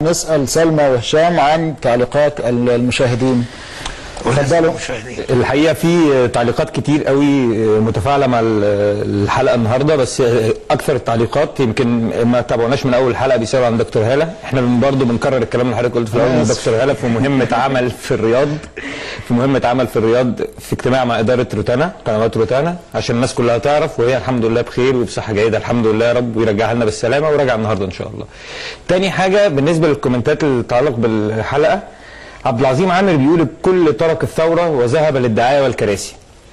نسال سلمى وهشام عن تعليقات المشاهدين اتفضلوا الحقيقه في تعليقات كتير قوي متفاعله مع الحلقه النهارده بس اكثر التعليقات يمكن ما تابعوناش من اول حلقه بيسالوا عن دكتور هاله احنا برضه بنكرر الكلام اللي حضرتك قلته في الاول ان دكتور هاله في مهمه عمل في الرياض في مهمه عمل في الرياض في اجتماع مع اداره روتانا قنوات روتانا عشان الناس كلها تعرف وهي الحمد لله بخير وبصحه جيده الحمد لله يا رب ويرجعها لنا بالسلامه وراجع النهارده ان شاء الله. تاني حاجه بالنسبه للكومنتات اللي تتعلق بالحلقه عبد العظيم عامر بيقول الكل ترك الثوره وذهب للدعايه والكراسي.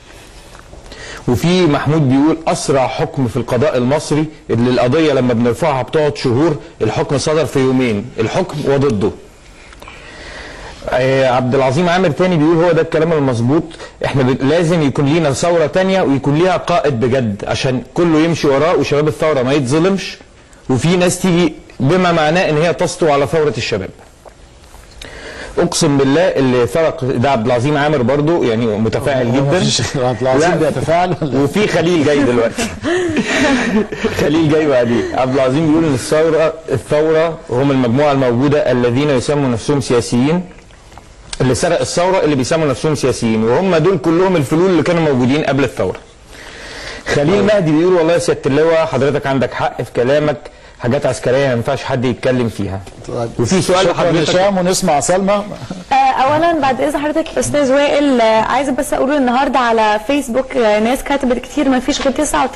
وفي محمود بيقول اسرع حكم في القضاء المصري اللي القضيه لما بنرفعها بتقعد شهور الحكم صدر في يومين الحكم وضده. آه عبد العظيم عامر تاني بيقول هو ده الكلام المظبوط احنا لازم يكون لينا ثوره تانية ويكون ليها قائد بجد عشان كله يمشي وراه وشباب الثوره ما يتظلمش وفي ناس تيجي بما معناه ان هي تسطو على ثوره الشباب. اقسم بالله اللي فرق ده عبد العظيم عامر برضو يعني متفاعل جدا عبد العظيم بيتفاعل وفي خليل جاي دلوقتي خليل جاي بعديه عبد العظيم بيقول ان الثوره الثوره هم المجموعه الموجوده الذين يسموا نفسهم سياسيين اللي سرق الثوره اللي بيسموا نفسهم سياسيين وهم دول كلهم الفلول اللي كانوا موجودين قبل الثوره خليل مهدي بيقول والله يا سياده اللواء حضرتك عندك حق في كلامك حاجات عسكريه ما ينفعش حد يتكلم فيها طيب. وفي سؤال شكرا لحضرتك هشام ونسمع سلمى اولا بعد اذن حضرتك يا استاذ وائل آه، عايزه بس اقول النهارده على فيسبوك آه، ناس كتبت كتير ما فيش غير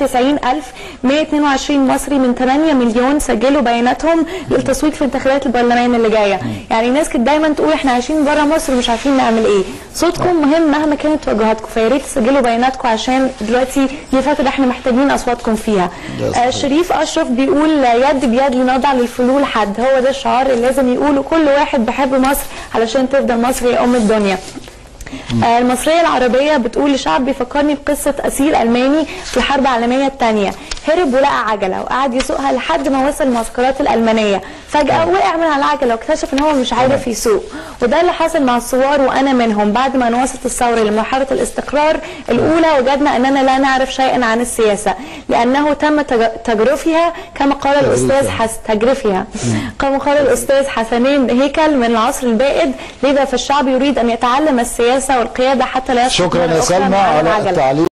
99122 مصري من 8 مليون سجلوا بياناتهم للتصويت في انتخابات البرلمان اللي جايه يعني ناس كانت دايما تقول احنا عايشين بره مصر ومش عارفين نعمل ايه صوتكم مهم مهما كانت توجهاتكم فيا ريت تسجلوا بياناتكم عشان دلوقتي دي فتره احنا محتاجين اصواتكم فيها آه شريف اشرف بيقول آه، يد بيد لنضع للفلول حد هو ده الشعار اللي لازم يقوله كل واحد بحب مصر علشان تفضل مصر هي ام الدنيا آه، المصرية العربية بتقول لشعب بيفكرني بقصة أسير ألماني في الحرب العالمية الثانية هرب ولقى عجلة وقعد يسوقها لحد ما وصل المعسكرات الألمانية فجأة وقع من على العجلة واكتشف إن هو مش عارف يسوق وده اللي حصل مع الثوار وأنا منهم بعد ما انوصلت الثورة لمرحلة الاستقرار الأولى وجدنا أننا لا نعرف شيئا عن السياسة لأنه تم تج- تجرفها كما قال الأستاذ حس تجرفها كما قال الأستاذ حسنين هيكل من العصر البائد لذا فالشعب يريد أن يتعلم السياسة والقيادة حتى لا يسقط شكرا مرة يا أخرى سلمى من على العجلة. التعليق